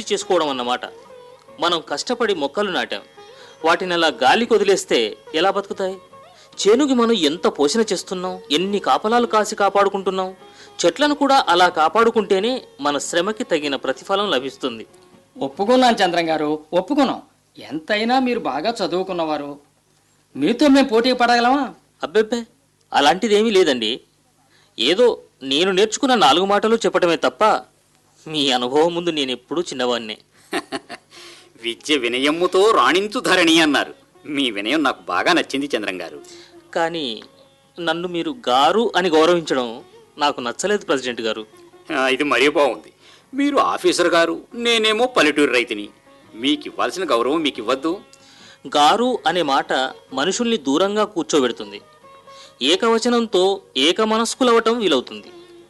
అభివృద్ధి చేసుకోవడం అన్నమాట మనం కష్టపడి మొక్కలు నాటాం వాటిని అలా గాలికి వదిలేస్తే ఎలా బతుకుతాయి చేనుకి మనం ఎంత పోషణ చేస్తున్నాం ఎన్ని కాపలాలు కాసి కాపాడుకుంటున్నాం చెట్లను కూడా అలా కాపాడుకుంటేనే మన శ్రమకి తగిన ప్రతిఫలం లభిస్తుంది ఒప్పుకున్నాను చంద్రం గారు ఒప్పుకున్నాం ఎంతైనా మీరు బాగా చదువుకున్నవారు మీతో మేము పోటీ పడగలమా అబ్బెబ్బే అలాంటిదేమీ లేదండి ఏదో నేను నేర్చుకున్న నాలుగు మాటలు చెప్పటమే తప్ప మీ అనుభవం ముందు నేను ఎప్పుడూ చిన్నవాడినే విద్య వినయమ్ముతో రాణించు ధరణి అన్నారు మీ వినయం నాకు బాగా నచ్చింది చంద్రం గారు కానీ నన్ను మీరు గారు అని గౌరవించడం నాకు నచ్చలేదు ప్రెసిడెంట్ గారు ఆ, ఇది మరీ బాగుంది మీరు ఆఫీసర్ గారు నేనేమో పల్లెటూరు రైతుని మీకు ఇవ్వాల్సిన గౌరవం మీకు ఇవ్వద్దు గారు అనే మాట మనుషుల్ని దూరంగా కూర్చోబెడుతుంది ఏకవచనంతో ఏకమనస్కులవటం వీలవుతుంది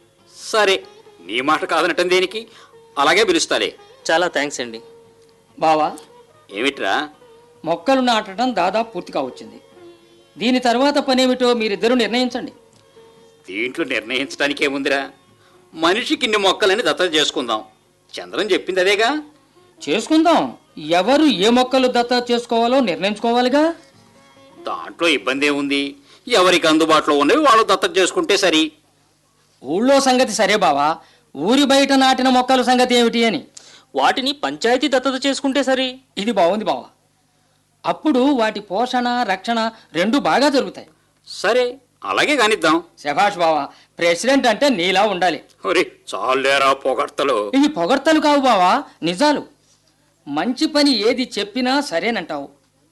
సరే నీ మాట కాదనటం దేనికి అలాగే పిలుస్తాలే చాలా థ్యాంక్స్ అండి బావా ఏమిట్రా మొక్కలు నాటడం దాదాపు పూర్తిగా వచ్చింది దీని తర్వాత పనేమిటో మీరిద్దరూ నిర్ణయించండి దీంట్లో నిర్ణయించడానికి ఏముందిరా మనిషికి ఇన్ని మొక్కలని దత్తత చేసుకుందాం చంద్రం చెప్పింది అదేగా చేసుకుందాం ఎవరు ఏ మొక్కలు దత్త చేసుకోవాలో నిర్ణయించుకోవాలిగా దాంట్లో ఇబ్బంది ఏముంది ఎవరికి అందుబాటులో ఉన్నవి వాళ్ళు దత్తత చేసుకుంటే సరి ఊళ్ళో సంగతి సరే బావా ఊరి బయట నాటిన మొక్కల సంగతి ఏమిటి అని వాటిని పంచాయతీ దత్తత చేసుకుంటే సరి ఇది బాగుంది బావా అప్పుడు వాటి పోషణ రక్షణ రెండు బాగా జరుగుతాయి సరే అలాగే కానిద్దాం శభాష్ బావా ప్రెసిడెంట్ అంటే నీలా ఉండాలి ఒరే చాలేరా పొగడ్తలు ఇవి పొగడ్తలు కావు బావా నిజాలు మంచి పని ఏది చెప్పినా సరేనంటావు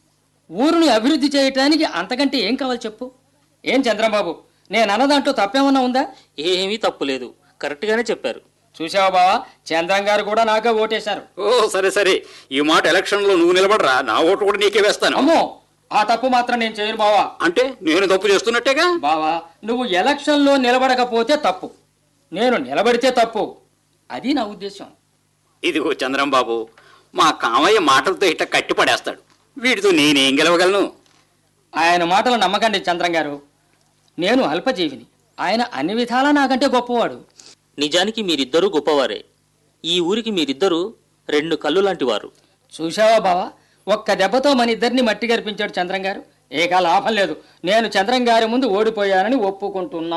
ఊరుని అభివృద్ధి చేయటానికి అంతకంటే ఏం కావాలి చెప్పు ఏం చంద్రబాబు నేను అన్నదాంట్లో తప్పేమన్నా ఉందా ఏమీ తప్పులేదు కరెక్ట్గానే చెప్పారు చూసావా బావా చంద్రం గారు కూడా నాకే ఓటేశారు ఓ సరే సరే ఈ మాట ఎలక్షన్లో నువ్వు నిలబడరా నా ఓటు కూడా నీకే వేస్తాను అమ్మో ఆ తప్పు మాత్రం నేను చేయను బావా అంటే నేను తప్పు చేస్తున్నట్టేగా బావా నువ్వు ఎలక్షన్లో నిలబడకపోతే తప్పు నేను నిలబడితే తప్పు అది నా ఉద్దేశం ఇదిగో చంద్రం బాబు మా కామయ్య మాటలతో ఇట్ట కట్టి పడేస్తాడు వీటితో నేనేం గెలవగలను ఆయన మాటలు నమ్మకండి చంద్రం గారు నేను అల్పజీవిని ఆయన అన్ని విధాలా నాకంటే గొప్పవాడు నిజానికి మీరిద్దరూ గొప్పవారే ఈ ఊరికి మీరిద్దరూ రెండు కళ్ళు లాంటి వారు చూశావా బావా ఒక్క దెబ్బతో మన ఇద్దరిని మట్టి గరిపించాడు చంద్రం గారు ఏకా లాభం లేదు నేను చంద్రం గారి ముందు ఓడిపోయానని ఒప్పుకుంటున్నా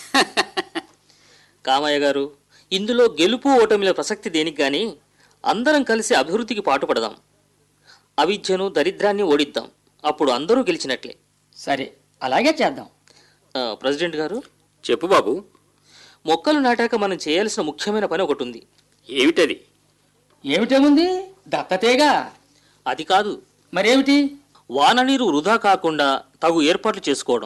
కామయ్య గారు ఇందులో గెలుపు ఓటమిల ప్రసక్తి దేనికి గాని అందరం కలిసి అభివృద్ధికి పాటుపడదాం అవిద్యను దరిద్రాన్ని ఓడిద్దాం అప్పుడు అందరూ గెలిచినట్లే సరే అలాగే చేద్దాం ఆ, ప్రెసిడెంట్ గారు చెప్పు బాబు మొక్కలు నాటాక మనం చేయాల్సిన ముఖ్యమైన పని ఒకటి ఉంది ఏమిటది ఏమిటేముంది దత్తతేగా అది కాదు మరేమిటి వాన నీరు వృధా కాకుండా తగు ఏర్పాట్లు చేసుకోవడం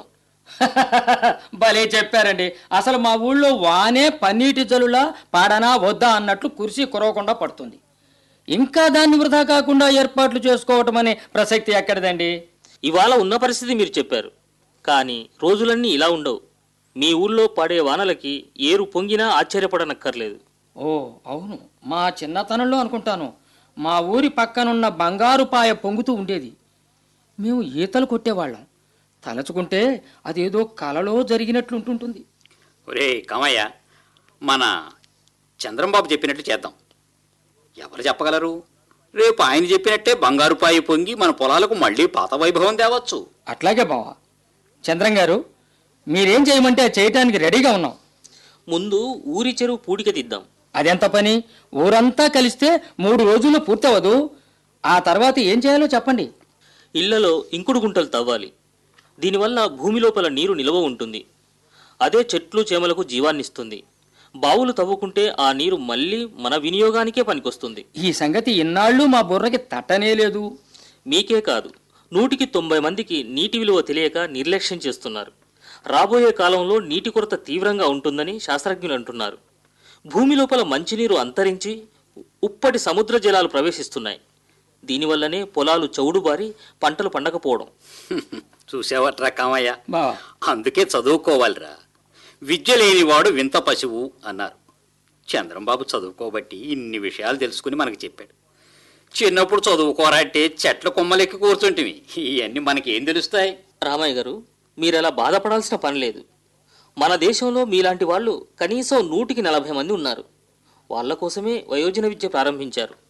భలే చెప్పారండి అసలు మా ఊళ్ళో వానే పన్నీటి జలులా పాడనా వద్దా అన్నట్లు కుర్చీ కురవకుండా పడుతుంది ఇంకా దాన్ని వృధా కాకుండా ఏర్పాట్లు చేసుకోవటం అనే ప్రసక్తి ఎక్కడిదండి ఇవాళ ఉన్న పరిస్థితి మీరు చెప్పారు కానీ రోజులన్నీ ఇలా ఉండవు మీ ఊళ్ళో పడే వానలకి ఏరు పొంగినా ఆశ్చర్యపడనక్కర్లేదు ఓ అవును మా చిన్నతనంలో అనుకుంటాను మా ఊరి పక్కనున్న బంగారు పాయ పొంగుతూ ఉండేది మేము ఈతలు కొట్టేవాళ్ళం తలచుకుంటే అదేదో కలలో జరిగినట్లుంటుంటుంది ఒరే కామయ్య మన చంద్రంబాబు చెప్పినట్టు చేద్దాం ఎవరు చెప్పగలరు రేపు ఆయన చెప్పినట్టే బంగారు పాయి పొంగి మన పొలాలకు మళ్ళీ పాత వైభవం తేవచ్చు అట్లాగే బావా చంద్రం గారు మీరేం చేయమంటే అది చేయటానికి రెడీగా ఉన్నాం ముందు ఊరి చెరువు పూడిక తీద్దాం అదెంత పని ఊరంతా కలిస్తే మూడు రోజుల్లో పూర్తవదు ఆ తర్వాత ఏం చేయాలో చెప్పండి ఇళ్లలో ఇంకుడు గుంటలు తవ్వాలి దీనివల్ల భూమి లోపల నీరు నిల్వ ఉంటుంది అదే చెట్లు చేమలకు జీవాన్నిస్తుంది బావులు తవ్వుకుంటే ఆ నీరు మళ్ళీ మన వినియోగానికే పనికొస్తుంది ఈ సంగతి ఇన్నాళ్ళు మా బుర్రకి తట్టనే లేదు మీకే కాదు నూటికి తొంభై మందికి నీటి విలువ తెలియక నిర్లక్ష్యం చేస్తున్నారు రాబోయే కాలంలో నీటి కొరత తీవ్రంగా ఉంటుందని శాస్త్రజ్ఞులు అంటున్నారు భూమి లోపల మంచినీరు అంతరించి ఉప్పటి సముద్ర జలాలు ప్రవేశిస్తున్నాయి దీనివల్లనే పొలాలు చౌడుబారి పంటలు పండకపోవడం చూసావట్రా కామయ్య బావా అందుకే చదువుకోవాలిరా విద్య లేనివాడు వింత పశువు అన్నారు చంద్రంబాబు చదువుకోబట్టి ఇన్ని విషయాలు తెలుసుకుని మనకు చెప్పాడు చిన్నప్పుడు చదువుకోరా అంటే చెట్ల కొమ్మలెక్కి కూర్చుంటివి ఇవన్నీ మనకి ఏం తెలుస్తాయి రామయ్య గారు మీరలా బాధపడాల్సిన పని లేదు మన దేశంలో మీలాంటి వాళ్ళు కనీసం నూటికి నలభై మంది ఉన్నారు వాళ్ళ కోసమే వయోజన విద్య ప్రారంభించారు